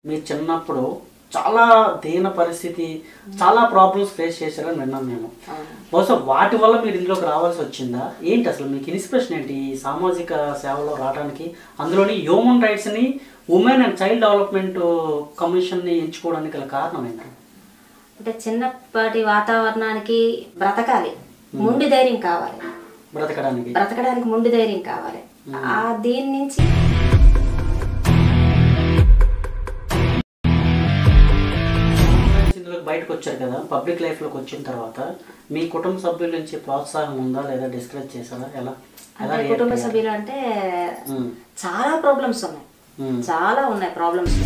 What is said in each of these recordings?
మీ చిన్నప్పుడు చాలా దీన పరిస్థితి చాలా ప్రాబ్లమ్స్ ఫేస్ చేశారని విన్నాం మేము బహుశా వాటి వల్ల మీరు ఇందులోకి రావాల్సి వచ్చిందా ఏంటి అసలు మీకు ఇన్స్పిరేషన్ ఏంటి ఈ సామాజిక సేవలో రావడానికి అందులోని హ్యూమన్ రైట్స్ని ఉమెన్ అండ్ చైల్డ్ డెవలప్మెంట్ కమిషన్ని ఎంచుకోవడానికి గల కారణం ఏంటి అంటే చిన్నప్పటి వాతావరణానికి బ్రతకాలి ముండి ధైర్యం కావాలి బ్రతకడానికి బ్రతకడానికి ముండి ధైర్యం కావాలి ఆ దీని నుంచి ఇందులోకి బయటకు వచ్చారు కదా పబ్లిక్ లైఫ్లోకి వచ్చిన తర్వాత మీ కుటుంబ సభ్యుల నుంచి ప్రోత్సాహం ఉందా లేదా డిస్కరేజ్ చేశారా ఎలా ఎలా అంటే కుటుంబ సభ్యులు అంటే ఉమ్, చాలా ప్రాబ్లమ్స్ ఉన్నాయి ఉమ్. చాలా ఉన్నాయి ప్రాబ్లమ్స్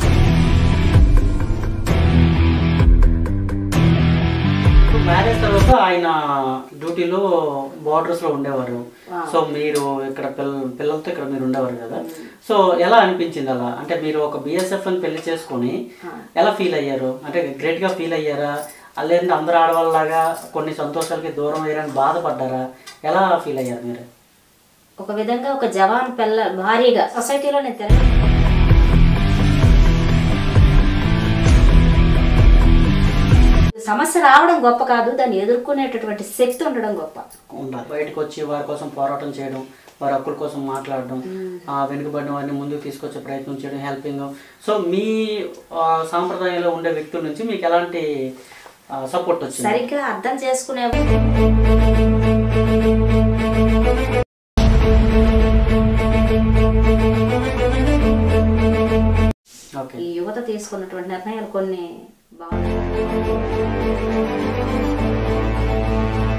ఇప్పుడు మ్యారేజ్ తర్వాత ఆయన డ్యూటీలో బార్డర్స్ లో ఉండేవారు సో మీరు ఇక్కడ పిల్ల పిల్లలతో ఇక్కడ మీరు ఉండేవారు కదా సో ఎలా అనిపించింది అలా అంటే మీరు ఒక బిఎస్ఎఫ్ అని పెళ్లి చేసుకొని ఎలా ఫీల్ అయ్యారు అంటే గ్రేట్ గా ఫీల్ అయ్యారా లేదంటే అందరు ఆడవాళ్ళలాగా కొన్ని సంతోషాలకి దూరం అయ్యారని బాధపడ్డారా ఎలా ఫీల్ అయ్యారు మీరు ఒక విధంగా ఒక జవాన్ పిల్ల భారీగా సొసైటీలో నేను తిరగ సమస్య రావడం గొప్ప కాదు దాన్ని ఎదుర్కొనేటటువంటి శక్తి ఉండడం గొప్ప ఉండాలి బయటకు వచ్చి వారి కోసం పోరాటం చేయడం వారి హక్కుల కోసం మాట్లాడడం ఆ వెనుకబడిన వారిని ముందుకు తీసుకొచ్చే ప్రయత్నం చేయడం హెల్పింగ్ సో మీ ఆ, సాంప్రదాయంలో ఉండే వ్యక్తుల నుంచి మీకు ఎలాంటి సపోర్ట్ వచ్చింది సరిగ్గా అర్థం చేసుకునే ఓకే ఈ యువత తీసుకున్నటువంటి నిర్ణయాలు కొన్ని బాగున్నాయి